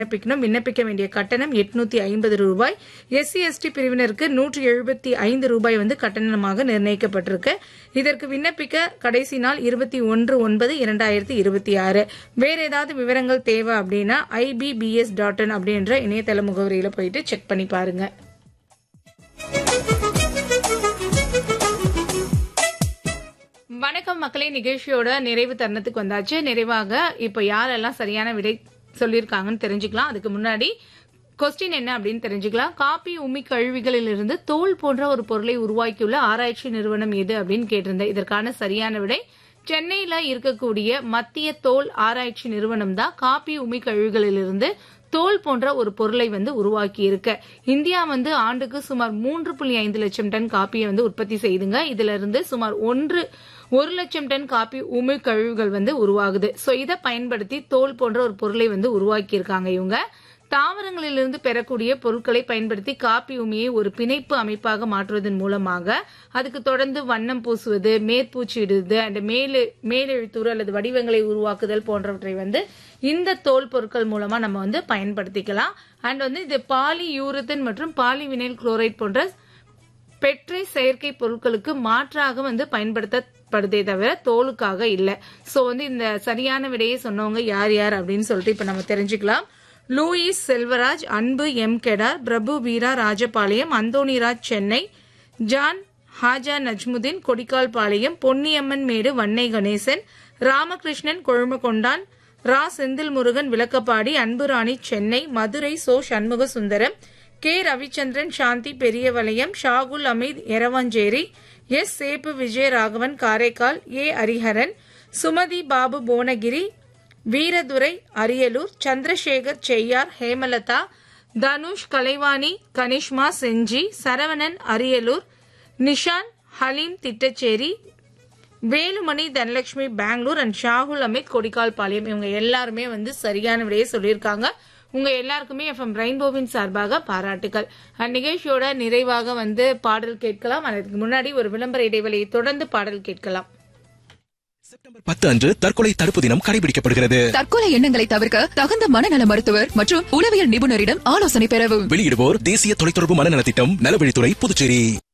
விண்ணப்பிக்கணும் விண்ணப்பிக்க வேண்டிய கட்டணம் எட்நூத்தி ஐம்பது ரூபாய் எஸ்சி எஸ்டி பிரிவினருக்கு நூற்றி எழுபத்தி ஐந்து ரூபாய் வந்து கட்டணமாக நிர்ணயிக்கப்பட்டிருக்கு இதற்கு விண்ணப்பிக்க கடைசி நாள் இருபத்தி ஒன்று ஒன்பது இரண்டாயிரத்தி இருபத்தி ஆறு வேற ஏதாவது விவரங்கள் தேவை அப்படின்னா ஐபிபிஎஸ் டாட் இன் அப்படின்ற இணையதள முகவரியில போயிட்டு செக் பண்ணி பாருங்க வணக்கம் மக்களே நிகழ்ச்சியோட நிறைவு தருணத்துக்கு வந்தாச்சு நிறைவாக இப்ப யாரெல்லாம் சரியான விடை சொல்லியிருக்காங்கன்னு தெரிஞ்சுக்கலாம் அதுக்கு முன்னாடி கொஸ்டின் என்ன அப்படின்னு தெரிஞ்சுக்கலாம் காப்பி உமி கழிவுகளிலிருந்து தோல் போன்ற ஒரு பொருளை உருவாக்கியுள்ள ஆராய்ச்சி நிறுவனம் எது அப்படின்னு கேட்டிருந்தேன் இதற்கான சரியான விடை சென்னையில இருக்கக்கூடிய மத்திய தோல் ஆராய்ச்சி நிறுவனம் தான் காப்பி உமி கழிவுகளிலிருந்து தோல் போன்ற ஒரு பொருளை வந்து உருவாக்கி இருக்க இந்தியா வந்து ஆண்டுக்கு சுமார் மூன்று புள்ளி ஐந்து லட்சம் டன் காப்பியை வந்து உற்பத்தி செய்துங்க இதுல இருந்து சுமார் ஒன்று ஒரு லட்சம் டன் காப்பி உமி கழிவுகள் வந்து உருவாகுது சோ இதை பயன்படுத்தி தோல் போன்ற ஒரு பொருளை வந்து உருவாக்கி இருக்காங்க இவங்க தாவரங்களிலிருந்து பெறக்கூடிய பொருட்களை பயன்படுத்தி காப்பி உமியை ஒரு பிணைப்பு அமைப்பாக மாற்றுவதன் மூலமாக அதுக்கு தொடர்ந்து வண்ணம் பூசுவது மேற்பூச்சிடுது அந்த மேலு மேலெழுத்துரு அல்லது வடிவங்களை உருவாக்குதல் போன்றவற்றை வந்து இந்த தோல் பொருட்கள் மூலமா நம்ம வந்து பயன்படுத்திக்கலாம் அண்ட் வந்து இது பாலி யூரத்தன் மற்றும் பாலிவினைல் குளோரைட் போன்ற பெட்ரை செயற்கை பொருட்களுக்கு மாற்றாக வந்து பயன்படுத்தப்படுதே தவிர தோலுக்காக இல்ல சோ வந்து இந்த சரியான விடையை சொன்னவங்க யார் யார் அப்படின்னு சொல்லிட்டு இப்ப நம்ம தெரிஞ்சுக்கலாம் Louis Selvaraj Anbu M Kedar Prabhu Veera Rajapalayam Anthonyraj Chennai John Haja Najmudeen Kodikkalpalayam Ponniamman Medu Vannai Ganesan Ramakrishnan Kolumakondan ரா செந்தில் முருகன் விளக்கப்பாடி அன்புராணி சென்னை மதுரை சோ சண்முக சுந்தரம் கே ரவிச்சந்திரன் சாந்தி பெரியவளையம் ஷாகுல் அமீத் எரவாஞ்சேரி எஸ் சேப்பு விஜயராகவன் காரைக்கால் ஏ ஹரிஹரன் சுமதி பாபு புவனகிரி வீரதுரை அரியலூர் சந்திரசேகர் செய்யார் ஹேமலதா தனுஷ் கலைவாணி கனிஷ்மா செஞ்சி சரவணன் அரியலூர் நிஷான் ஹலீம் திட்டச்சேரி வேலுமணி தனலட்சுமி பெங்களூர் அண்ட் ஷாகுல் அமித் கொடிக்கால் பாளையம் இவங்க எல்லாருமே வந்து சரியான விடையை சொல்லியிருக்காங்க உங்க எல்லாருக்குமே எஃப்எம் ரெயின்போவின் சார்பாக பாராட்டுகள் அந்நிகழ்ச்சியோட நிறைவாக வந்து பாடல் கேட்கலாம் அதற்கு முன்னாடி ஒரு விளம்பர இடைவெளியை தொடர்ந்து பாடல் கேட்கலாம் செப்டம்பர் பத்து அன்று தற்கொலை தடுப்பு தினம் கடைபிடிக்கப்படுகிறது தற்கொலை எண்ணங்களை தவிர்க்க தகுந்த மனநல மருத்துவர் மற்றும் உளவியல் நிபுணரிடம் ஆலோசனை பெறவும் வெளியிடுவோர் தேசிய தொலைத்தொடர்பு மனநல திட்டம் நலவழித்துறை புதுச்சேரி